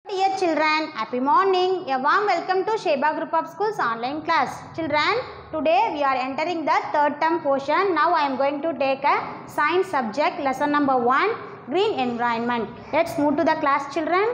Dear children, happy morning. A warm welcome to Sheba Group of Schools online class. Children, today we are entering the third term portion. Now I am going to take a science subject, lesson number 1, green environment. Let's move to the class children.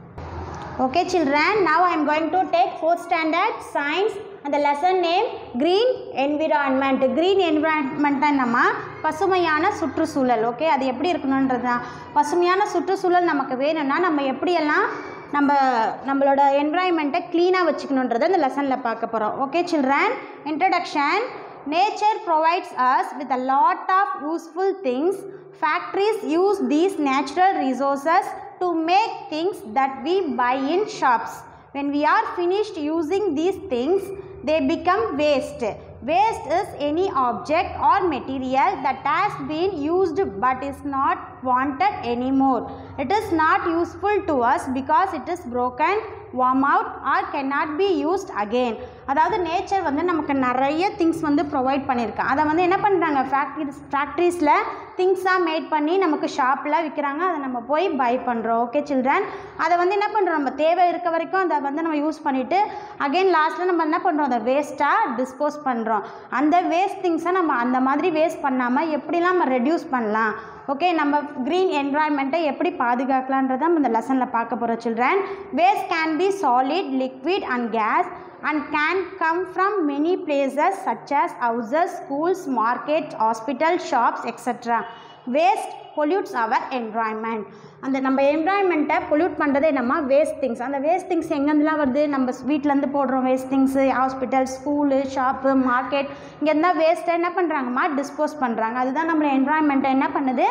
Okay children, now I am going to take 4th standard science and the lesson name green environment. Green environment நம்ம பசுமையான சுற்றுச்சூழல் okay அது எப்படி இருக்கணுன்றது தான் பசுமையான சுற்றுச்சூழல் நமக்கு வேணும்னா நம்ம எப்படியெல்லாம் நம்ம நம்மளோட என்விரான்மெண்ட்டை க்ளீனாக வச்சுக்கணுன்றதை இந்த லெசனில் பார்க்க போகிறோம் okay children introduction nature provides us with a lot of useful things factories use these natural resources to make things that we buy in shops. When we are finished using these things, they become waste. Waste is any object or material that has been used but is not wanted anymore. It is not useful to us because it is broken, warm out or cannot be used again. அதாவது nature வந்து நமக்கு நிறைய things வந்து provide பண்ணியிருக்கான் அதை வந்து என்ன பண்ணுறாங்க ஃபேக்ட்ரிஸ் ஃபேக்ட்ரிஸில் திங்ஸாக மேட் பண்ணி நமக்கு ஷாப்பில் விற்கிறாங்க அதை நம்ம போய் பை பண்ணுறோம் ஓகே சில்ட்ரன் அதை வந்து என்ன பண்ணுறோம் நம்ம தேவை இருக்க வரைக்கும் அதை வந்து நம்ம யூஸ் பண்ணிவிட்டு அகைன் லாஸ்ட்டில் நம்ம என்ன பண்ணுறோம் அதை வேஸ்ட்டாக டிஸ்போஸ் பண்ணுறோம் அந்த வேஸ்ட் திங்ஸை நம்ம அந்த மாதிரி வேஸ்ட் பண்ணாமல் எப்படிலாம் நம்ம ரெடியூஸ் பண்ணலாம் ஓகே நம்ம க்ரீன் என்வாயன்மெண்ட்டை எப்படி பாதுகாக்கலான்றதை நம்ம இந்த லெசனில் பார்க்க போகிறோம் children waste can be solid liquid and gas and can come from many places such as houses, schools, markets, hospitals, shops, etc. Waste pollutes our environment. அந்த நம்ம என்வாயன்மெண்ட்டை பொல்யூட் பண்ணுறது என்னம்மா வேஸ்ட் திங்ஸ் அந்த வேஸ்ட் திங்ஸ் எங்கேருந்துலாம் வருது நம்ம வீட்டிலேருந்து போடுறோம் waste things hospital school shop market இங்கே இருந்தால் வேஸ்ட்டை என்ன பண்ணுறாங்கம்மா டிஸ்போஸ் பண்ணுறாங்க அதுதான் நம்ம என்வாயன்மெண்ட்டை என்ன பண்ணுது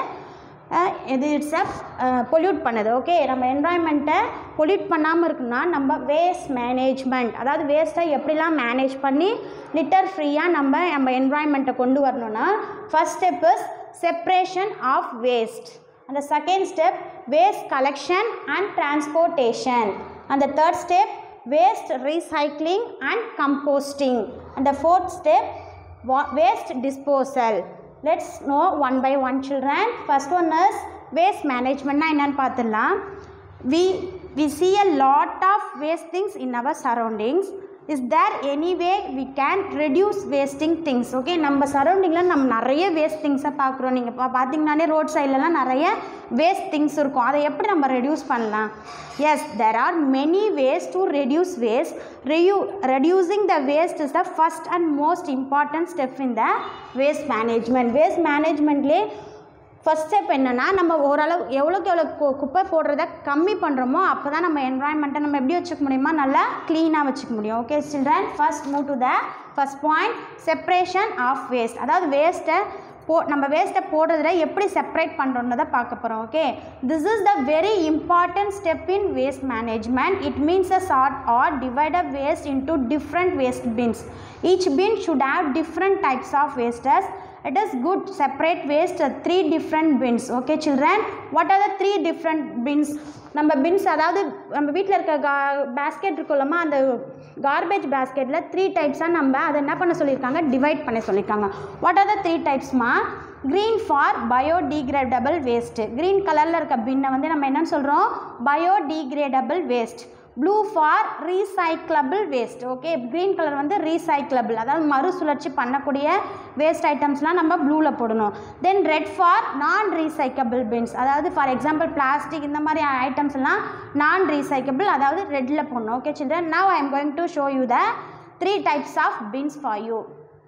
இது இட்ஸ் அ பொல்யூட் பண்ணுது ஓகே நம்ம என்வாயன்மெண்ட்டை பொல்யூட் பண்ணாமல் இருக்குன்னா நம்ம வேஸ்ட் மேனேஜ்மெண்ட் அதாவது வேஸ்ட்டை எப்படிலாம் மேனேஜ் பண்ணி லிட்டர் ஃப்ரீயாக நம்ம நம்ம என்வாயன்மெண்ட்டை கொண்டு வரணும்னா first step is separation of waste அந்த second step waste collection and transportation அந்த third step waste recycling and composting அந்த fourth step waste disposal let's know one by one children first one is waste மேனேஜ்மெண்ட்னா என்னென்னு பார்த்துடலாம் we we see a lot of waste things in our surroundings is there any way we can reduce wasting things okay நம்ம சரௌண்டிங்கில் நம்ம நிறைய waste திங்ஸை பார்க்குறோம் நீங்கள் பா பார்த்தீங்கன்னாலே ரோட் சைட்லலாம் நிறைய வேஸ்ட் திங்ஸ் இருக்கும் அதை எப்படி நம்ம ரெடியூஸ் பண்ணலாம் yes there are many ways to reduce waste ரெயூ reducing the waste is the first and most important step in the waste management waste மேனேஜ்மெண்ட்லேயே ஃபஸ்ட் ஸ்டெப் என்னென்னா நம்ம ஓரளவு எவ்வளோக்கு எவ்வளோ கு குப்பை போடுறத கம்மி பண்ணுறோமோ அப்போ தான் நம்ம என்வாயன்மெண்ட்டை நம்ம எப்படி வச்சுக்க முடியுமா நல்லா க்ளீனாக வச்சுக்க முடியும் okay children first move to the first point separation of waste அதாவது வேஸ்ட்டை போ நம்ம வேஸ்ட்டை போடுறதுல எப்படி செப்பரேட் பண்ணுறோன்றதை பார்க்க போகிறோம் okay this is the very important step in waste management it means a sort or divide a waste into different waste bins each bin should have different types of wastes it is good separate waste uh, three different bins okay children what are the three different bins நம்ம bins அதாவது நம்ம வீட்டில் இருக்க கா basket இருக்குல்லம்மா அந்த garbage பேஸ்கெட்டில் three டைப்ஸாக நம்ம அதை என்ன பண்ண சொல்லியிருக்காங்க டிவைட் பண்ண சொல்லியிருக்காங்க வாட் ஆர் த த்ரீ டைப்ஸ்மா green for biodegradable waste green கலரில் இருக்க பின்னை வந்து நம்ம என்னன்னு சொல்கிறோம் biodegradable waste blue for recyclable waste okay green colour வந்து ரீசைக்கிளபிள் அதாவது மறுசுழற்சி பண்ணக்கூடிய வேஸ்ட் ஐட்டம்ஸ்லாம் நம்ம ப்ளூவில் போடணும் தென் red for non recyclable bins அதாவது ஃபார் எக்ஸாம்பிள் பிளாஸ்டிக் இந்த மாதிரி ஐட்டம்ஸ் எல்லாம் நான் ரீசைக்கபிள் அதாவது ரெட்டில் போடணும் okay children now I am going to show you the three types of bins for you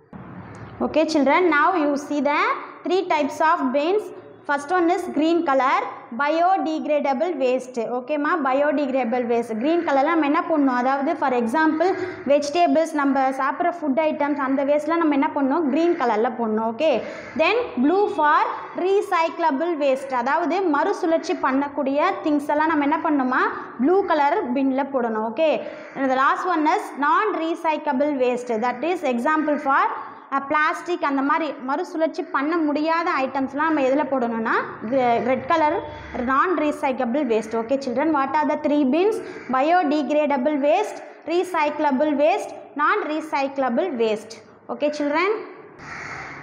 okay children now you see the three types of bins first one is green color biodegradable waste ஓகேம்மா biodegradable waste green கலரில் நம்ம என்ன பண்ணணும் அதாவது for example vegetables நம்ம சாப்பிட்ற food items அந்த வேஸ்ட்லாம் நம்ம என்ன பண்ணணும் க்ரீன் கலரில் போடணும் okay then blue for recyclable waste அதாவது மறுசுழற்சி பண்ணக்கூடிய திங்ஸ் எல்லாம் நம்ம என்ன பண்ணணுமா ப்ளூ கலர் பின்னில் போடணும் okay last one is non recyclable waste that is example for plastic அந்த மாதிரி மறுசுழற்சி பண்ண முடியாத ஐட்டம்ஸ்லாம் நம்ம எதில் போடணும்னா red colour non recyclable waste okay children what are the three bins biodegradable waste recyclable waste non recyclable waste okay children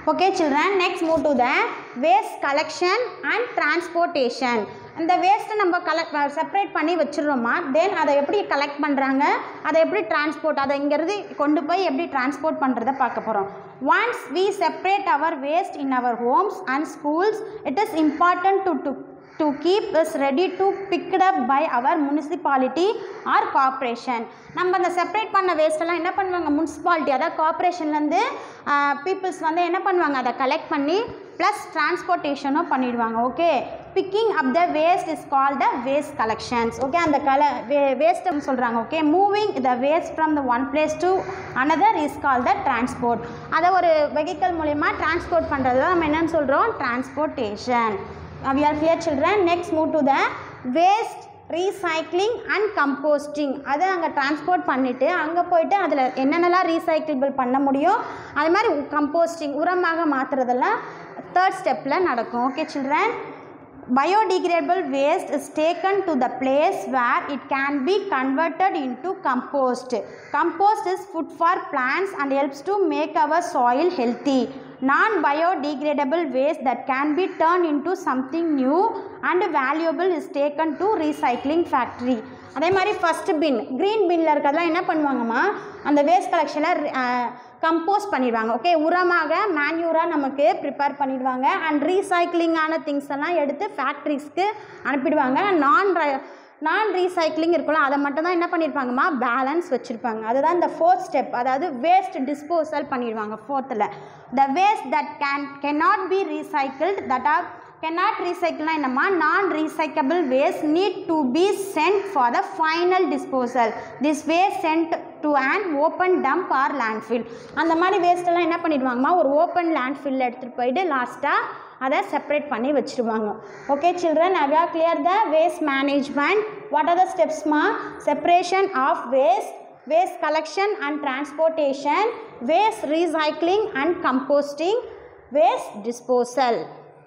Okay children, next move to the waste collection and transportation. இந்த வேஸ்ட்டை நம்ம collect separate பண்ணி வச்சிடுறோமா தென் அதை எப்படி collect பண்ணுறாங்க அதை எப்படி transport அதை இங்கேருந்து கொண்டு போய் எப்படி டிரான்ஸ்போர்ட் பண்ணுறதை பார்க்க போகிறோம் once we separate our waste in our homes and schools it is important to to to keep is ready to picked up by our municipality or corporation நம்ம அந்த செப்பரேட் பண்ண வேஸ்ட்டெல்லாம் என்ன பண்ணுவாங்க முனிசிபாலிட்டி அதாவது கார்ப்பரேஷன்லேருந்து பீப்புள்ஸ் வந்து என்ன பண்ணுவாங்க அதை கலெக்ட் பண்ணி ப்ளஸ் டிரான்ஸ்போர்ட்டேஷனும் பண்ணிடுவாங்க okay picking up the waste is call the waste collections okay அந்த கல வே வேஸ்ட்னு சொல்கிறாங்க okay moving the waste from the one place to another is call the transport அதை ஒரு வெஹிக்கல் மூலிமா டிரான்ஸ்போர்ட் பண்ணுறது தான் நம்ம என்னன்னு சொல்கிறோம் transportation we are clear children next move to the waste recycling and composting அதை அங்கே டிரான்ஸ்போர்ட் பண்ணிவிட்டு அங்கே போயிட்டு அதில் என்னென்னலாம் ரீசைக்கிள்பிள் பண்ண முடியும் அது மாதிரி கம்போஸ்டிங் உரமாக மாற்றுறதெல்லாம் தேர்ட் ஸ்டெப்பில் நடக்கும் okay children biodegradable waste is taken to the place where it can be converted into compost compost is food for plants and helps to make our soil healthy non biodegradable waste that can be turned into something new and valuable is taken to recycling factory அதே மாதிரி first பின் green பின்னில் இருக்கிறதெல்லாம் என்ன பண்ணுவாங்கம்மா அந்த waste கலெக்ஷனை compost பண்ணிடுவாங்க okay உரமாக மேன்யூராக நமக்கு ப்ரிப்பேர் பண்ணிடுவாங்க அண்ட் ரீசைக்ளிங்கான திங்ஸ் எல்லாம் எடுத்து ஃபேக்ட்ரிஸ்க்கு அனுப்பிடுவாங்க நான் நான் ரீசைக்ளிங் இருக்கும்ல அதை மட்டும் தான் என்ன பண்ணியிருப்பாங்கம்மா பேலன்ஸ் வச்சுருப்பாங்க அதுதான் இந்த ஃபோர்த் ஸ்டெப் அதாவது வேஸ்ட் டிஸ்போசல் பண்ணிடுவாங்க ஃபோர்த்தில் the waste that can cannot be recycled that are cannot recycle என்னம்மா நான் recyclable waste need to be sent for the final disposal this waste sent to an open dump or landfill அந்த மாதிரி waste எல்லாம் என்ன பண்ணிடுவாங்கம்மா ஒரு open landfill எடுத்துகிட்டு போயிட்டு லாஸ்ட்டாக அதை செப்பரேட் பண்ணி வச்சுருவாங்க okay children I are clear the waste management what are the ஸ்டெப்ஸ்மா separation of waste waste collection and transportation waste recycling and composting waste disposal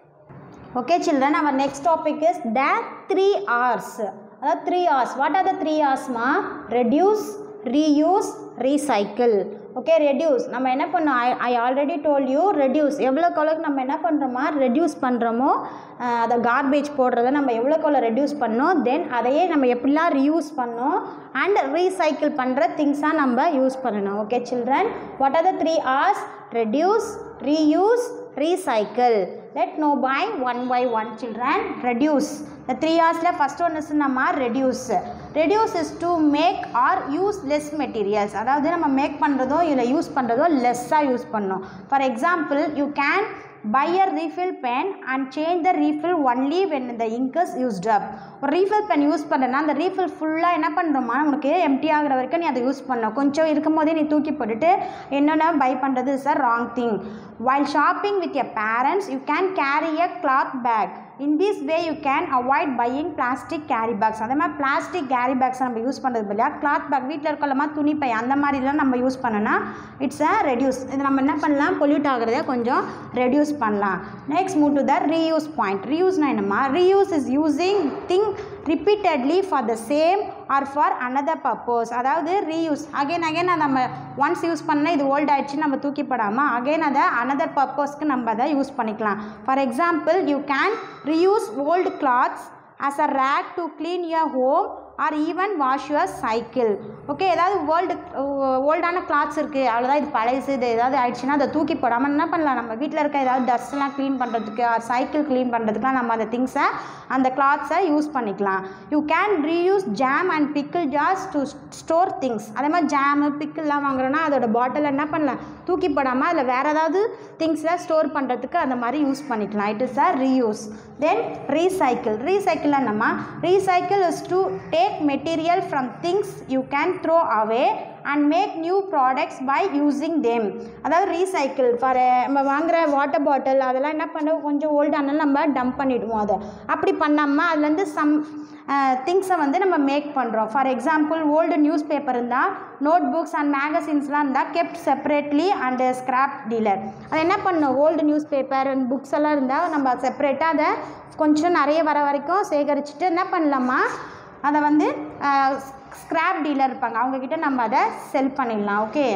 okay children our next topic is the three r's அதாவது three R's what are the three ஆர்ஸ்மா reduce reuse recycle okay reduce நம்ம என்ன பண்ணோம் I I already told you reduce எவ்வளோக்கு எவ்வளோக்கு நம்ம என்ன பண்ணுறோமா ரெடியூஸ் பண்ணுறோமோ அதை கார்பேஜ் போடுறத நம்ம எவ்வளோக்கு எவ்வளோ ரெடியூஸ் பண்ணோம் தென் அதையே நம்ம எப்படிலாம் ரீயூஸ் பண்ணோம் அண்ட் ரீசைக்கிள் பண்ணுற திங்ஸாக நம்ம யூஸ் பண்ணணும் okay children what are the three R's reduce reuse recycle let know by one by one children reduce the three r's la first one is நம்ம reduce reduce is to make or use less materials அதாவது நம்ம make பண்ணுறதோ இல்லை use பண்ணுறதோ லெஸ்ஸாக use பண்ணோம் for example you can buy a refill pen and change the refill only when the ink is used up ஒரு refill pen use பண்ணுறேன்னா அந்த ரீஃபில் ஃபுல்லாக என்ன பண்ணுறோமா உனக்கு எம்டி ஆகிற வரைக்கும் நீ அதை யூஸ் பண்ணணும் கொஞ்சம் இருக்கும் போதே நீ தூக்கி போட்டுட்டு என்னென்ன பை பண்ணுறது is a wrong thing while shopping with your parents you can carry a cloth bag in this way you can avoid buying plastic carry bags அதே மாதிரி plastic carry bags நம்ம யூஸ் பண்ணுறது பதிலாக cloth bag வீட்டில் இருக்கலமா துணி by அந்த மாதிரிலாம் நம்ம யூஸ் பண்ணோன்னா இட்ஸ் அ ரெடியூஸ் இது நம்ம என்ன பண்ணலாம் பொல்யூட் ஆகிறத கொஞ்சம் ரெடியூஸ் பண்ணலாம் next move to the reuse point ரீயூஸ்னா என்னம்மா reuse is using thing repeatedly for the same or for another purpose அதாவது ரீயூஸ் அகைன் அகைன் அதை நம்ம ஒன்ஸ் யூஸ் பண்ணால் இது ஓல்ட் ஆயிடுச்சு நம்ம தூக்கி போடாமல் அகைன் அதை அனதர் பர்பஸ்க்கு நம்ம அதை யூஸ் பண்ணிக்கலாம் for example you can reuse old clothes as a rag to clean your home or even wash your cycle okay ஏதாவது வேர்ல்டு ஓல்டான கிளாத்ஸ் இருக்குது அவ்வளோதான் இது பழைசு இது ஏதாவது ஆயிடுச்சுன்னா அதை தூக்கி போடாமல் என்ன பண்ணலாம் நம்ம வீட்டில் இருக்க ஏதாவது டஸ்ட்லாம் க்ளீன் பண்ணுறதுக்கு ஆர் சைக்கிள் க்ளீன் பண்ணுறதுக்குலாம் நம்ம அந்த திங்ஸை அந்த கிளாத்ஸை யூஸ் பண்ணிக்கலாம் you can reuse jam and pickle jars to store things அதே மாதிரி ஜாமு பிக்கிள்லாம் வாங்குறோன்னா அதோட பாட்டில் என்ன பண்ணலாம் தூக்கி போடாமல் அதில் வேறு ஏதாவது திங்ஸை ஸ்டோர் பண்ணுறதுக்கு அந்த மாதிரி யூஸ் பண்ணிக்கலாம் it is a reuse then recycle recycle நம்ம recycle is to take material from things you can throw away and make new products by using them அதாவது ரீசைக்கிள் ஃபார் நம்ம வாங்குகிற வாட்டர் பாட்டில் அதெல்லாம் என்ன பண்ணுறோம் கொஞ்சம் ஓல்டானாலும் நம்ம டம்ப் பண்ணிவிடுவோம் அதை அப்படி பண்ணாமல் அதுலேருந்து சம் திங்ஸை வந்து நம்ம மேக் பண்ணுறோம் for example old newspaper இருந்தால் நோட் புக்ஸ் அண்ட் மேகசின்ஸ்லாம் இருந்தால் kept separately and scrap dealer அது என்ன பண்ணும் old newspaper and books எல்லாம் இருந்தால் நம்ம செப்பரேட்டாக அதை கொஞ்சம் நிறைய வர வரைக்கும் சேகரிச்சுட்டு என்ன பண்ணலாமா அதை வந்து ஸ்கிராப் டீலர் இருப்பாங்க அவங்கக்கிட்ட நம்ம அதை செல் பண்ணிடலாம் okay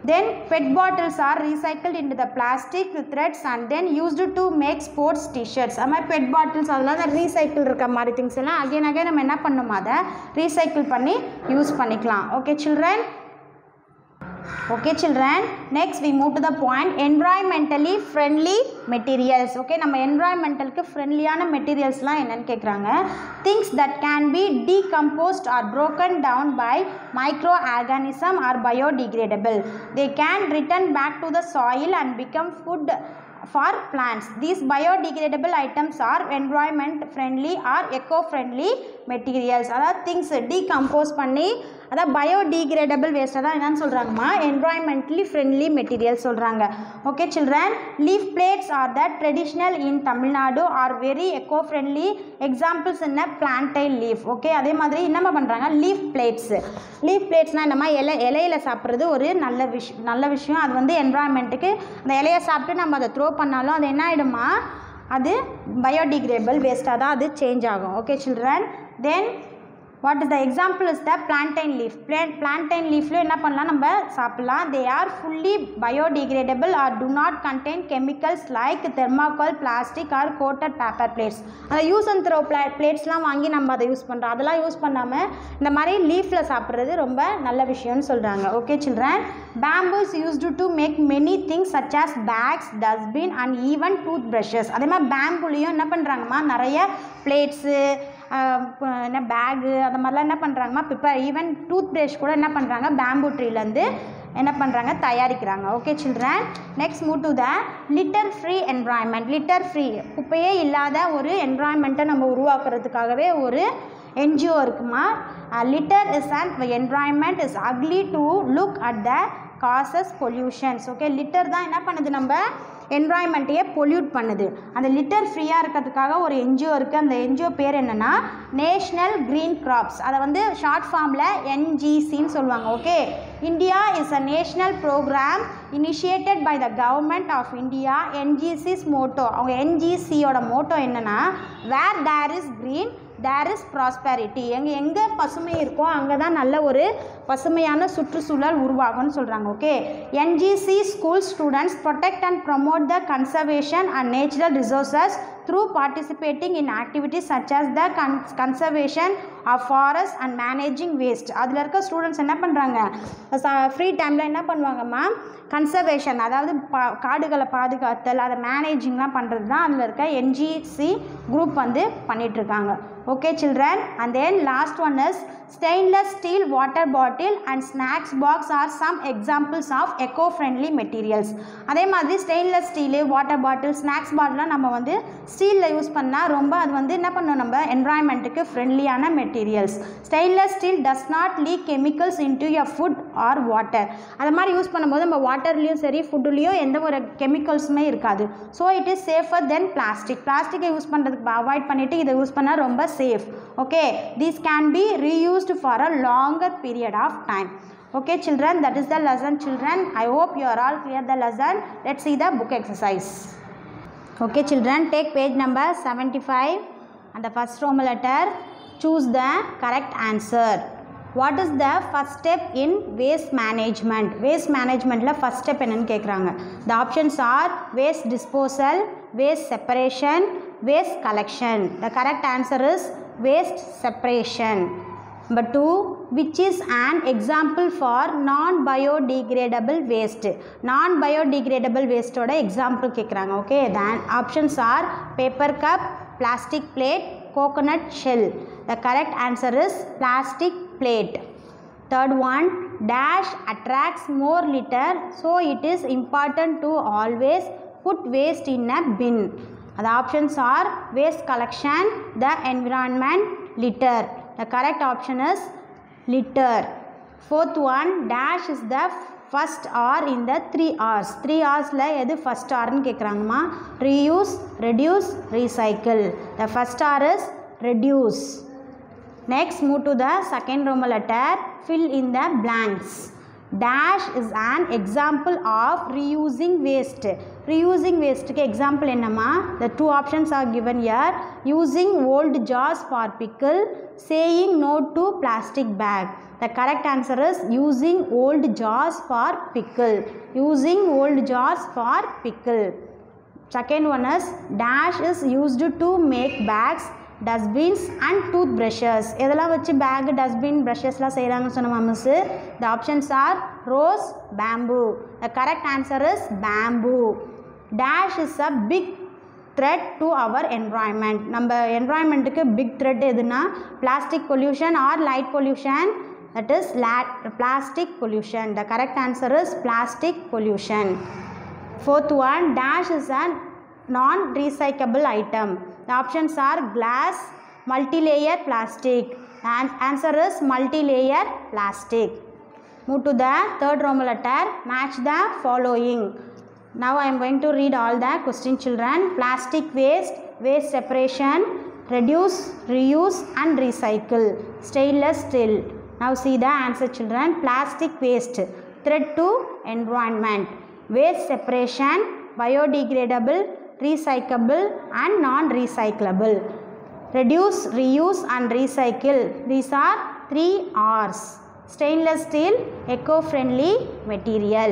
then pet bottles are recycled into the plastic threads and then used to make sports t-shirts அது மாதிரி பெட் பாட்டில்ஸ் அதெல்லாம் அந்த ரீசைக்கிள் இருக்க மாதிரி திங்ஸ் எல்லாம் அகைன் அகைன் நம்ம என்ன பண்ணணும் அதை ரீசைக்கிள் பண்ணி யூஸ் பண்ணிக்கலாம் okay children okay children next we move to the point environmentally friendly materials okay நம்ம environmentalக்கு ஃப்ரெண்ட்லியான மெட்டீரியல்ஸ்லாம் என்னன்னு கேட்குறாங்க things that can be decomposed or broken down by microorganism or biodegradable they can return back to the soil and become food for plants these biodegradable items are environment friendly or eco friendly materials அதாவது things decompose பண்ணி அதாவது biodegradable வேஸ்ட்டை தான் என்னன்னு சொல்கிறாங்கம்மா environmentally friendly material சொல்கிறாங்க okay children leaf plates are the traditional in Tamil Nadu are very eco friendly examples என்ன plantain leaf okay அதே மாதிரி என்னம்மா பண்ணுறாங்க லீஃப் பிளேட்ஸ் லீஃப் பிளேட்ஸ்னால் என்னம்மா இலை இலையில சாப்பிட்றது ஒரு நல்ல விஷ் நல்ல விஷயம் அது வந்து என்வாயன்மெண்ட்டுக்கு அந்த இலையை சாப்பிட்டு நம்ம அதை த்ரோ பண்ணாலும் அது என்ன ஆகிடுமா அது பயோடிகிரேபிள் வேஸ்ட்டாக தான் அது சேஞ்ச் ஆகும் okay children then what is the example is the plantain leaf plan plantain லீஃப்லையும் என்ன பண்ணலாம் நம்ம சாப்பிட்லாம் they are fully biodegradable or do not contain chemicals like thermocol plastic or coated paper plates அந்த யூஸ் அண்ட் த்ரோ பிளே பிளேட்ஸ்லாம் வாங்கி நம்ம அதை யூஸ் பண்ணுறோம் அதெல்லாம் யூஸ் பண்ணாமல் இந்த மாதிரி லீஃபில் சாப்பிட்றது ரொம்ப நல்ல விஷயம்னு சொல்கிறாங்க okay children bamboos used to make many things such as bags dustbin and even toothbrushes அதே மாதிரி பேம்புலேயும் என்ன பண்ணுறாங்கம்மா நிறைய பிளேட்ஸு என்ன பேகு அந்த மாதிரிலாம் என்ன பண்ணுறாங்கம்மா ப்ரிப்பேர் ஈவன் டூத் ப்ரஷ் கூட என்ன பண்ணுறாங்க பேம்பு ட்ரீலேருந்து என்ன பண்ணுறாங்க தயாரிக்கிறாங்க okay children next move to the litter free environment litter free குப்பையே இல்லாத ஒரு என்வாயன்மெண்ட்டை நம்ம உருவாக்குறதுக்காகவே ஒரு என்ஜிஓ இருக்குமா litter is and environment is ugly to look at the causes pollutions okay litter தான் என்ன பண்ணுது நம்ம என்வாயன்மெண்ட்டையே பொல்யூட் பண்ணுது அந்த லிட்டர் ஃப்ரீயாக இருக்கிறதுக்காக ஒரு என்ஜிஓ இருக்குது அந்த என்ஜிஓ பேர் என்னென்னா நேஷ்னல் க்ரீன் கிராப்ஸ் அதை வந்து ஷார்ட் ஃபார்மில் என்ஜிசின்னு சொல்லுவாங்க ஓகே India is a national program initiated by the government of India NGC's motto அவங்க என்ஜிசியோட மோட்டோ என்னென்னா where there is green there is prosperity எங்கே எங்கே பசுமை இருக்கோ அங்கே தான் நல்ல ஒரு பசுமையான சுற்றுச்சூழல் உருவாகும்னு சொல்கிறாங்க okay NGC school students protect and promote the conservation and natural resources through participating in activities such as the con conservation of forest and managing waste அதில் இருக்க ஸ்டூடெண்ட்ஸ் என்ன பண்ணுறாங்க ஃப்ரீ டைமில் என்ன பண்ணுவாங்கம்மா கன்சர்வேஷன் அதாவது பா காடுகளை பாதுகாத்தல் அதை மேனேஜிங்லாம் பண்ணுறது தான் அதில் இருக்க என்ஜிசி குரூப் வந்து பண்ணிகிட்ருக்காங்க okay children and then last one is stainless steel water bottle and snacks box or some examples of eco friendly materials அதே மாதிரி stainless steel water bottle snacks பாட்டிலாம் நம்ம வந்து ஸ்டீலில் யூஸ் பண்ணால் ரொம்ப அது வந்து என்ன பண்ணும் நம்ம என்வாயன்மெண்ட்டுக்கு ஃப்ரெண்ட்லியான materials stainless steel does not leak chemicals into your food or water அது மாதிரி யூஸ் பண்ணும்போது நம்ம வாட்டர்லேயும் சரி ஃபுட்டுலேயும் எந்த ஒரு கெமிக்கல்ஸுமே இருக்காது so it is safer then plastic பிளாஸ்டிக்கை யூஸ் பண்ணுறதுக்கு அவாய்ட் பண்ணிவிட்டு இதை யூஸ் பண்ணால் ரொம்ப safe okay these can be reused for a longer period of time okay children that is the lesson children i hope you are all clear the lesson let's see the book exercise okay children take page number 75 and the first roman letter choose the correct answer what is the first step in waste management waste managementல first step என்னன்னு கேட்குறாங்க the options are waste disposal waste separation waste collection the correct answer is waste separation Number two, which is an example for non-biodegradable waste. Non-biodegradable waste ஓட example கேட்குறாங்க okay then options are paper cup, plastic plate, coconut shell. The correct answer is plastic plate. Third one, dash attracts more litter, so it is important to always put waste in a bin. The options are waste collection, the environment, litter. The correct option is litter. Fourth one, dash is the first R in the three R's. Three R'ஸ்ல எது first Rன்னு கேட்குறாங்கம்மா reuse, reduce, recycle. The first R is reduce. Next, move to the second Roman letter, fill in the blanks. Dash is an example of reusing waste. reusing wasteக்கு example என்னம்மா the two options are given here using old jars for pickle saying no to plastic bag the correct answer is using old jars for pickle using old jars for pickle second one is dash is used to make bags dustbins and toothbrushes எதெல்லாம் வச்சு bag dustbin ப்ரஷஸ்லாம் செய்கிறாங்கன்னு சொன்னோமா miss the options are rose bamboo the correct answer is bamboo dash is a big threat to our environment நம்ம என்வாயன்மெண்ட்டுக்கு big threat எதுனா plastic pollution or light pollution that is plastic pollution the correct answer is plastic pollution Fourth one, dash is a non-recyclable item. The options are glass, multi-layer plastic. And answer is multi-layer plastic. Move to the third Roman letter. Match the following. Now I am going to read all the question children. Plastic waste, waste separation, reduce, reuse and recycle. Stainless steel. Now see the answer children. Plastic waste, threat to environment. Waste separation, biodegradable, recyclable and non-recyclable. Reduce, reuse and recycle. These are three R's. Stainless steel, eco-friendly material.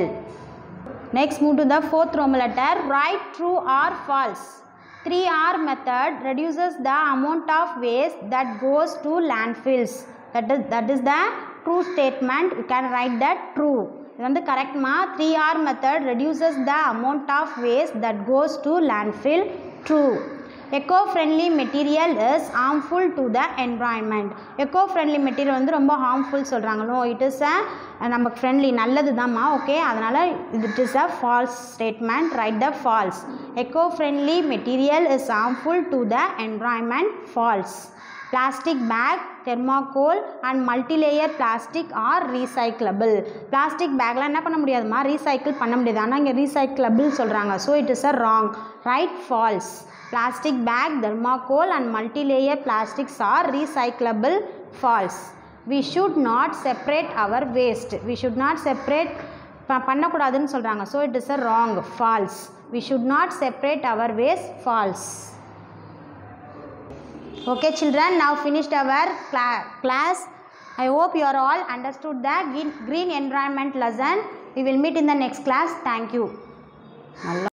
Next move to the fourth Roman letter. Write true or false. 3R method reduces the amount of waste that goes to landfills. That is, that is the true statement. You can write that true. இது வந்து கரெக்ட்மா three R method reduces the amount of waste that goes to landfill true eco friendly material is harmful to the environment eco friendly material வந்து ரொம்ப harmful சொல்கிறாங்க no it is அ நமக்கு friendly நல்லது தான்மா okay அதனால் it is a false statement right the false eco friendly material is harmful to the environment false plastic bag thermocol and multi-layer plastic are recyclable plastic பேக்லாம் என்ன பண்ண முடியாதுமா recycle பண்ண முடியாது ஆனால் இங்கே ரீசைக்கிளபிள் சொல்கிறாங்க so it is a wrong right false plastic bag thermocol and multi-layer plastics are recyclable false we should not separate our waste we should not separate ப பண்ணக்கூடாதுன்னு சொல்கிறாங்க so it is a wrong false we should not separate our waste false okay children now finished our cla class i hope you are all understood the green, green environment lesson we will meet in the next class thank you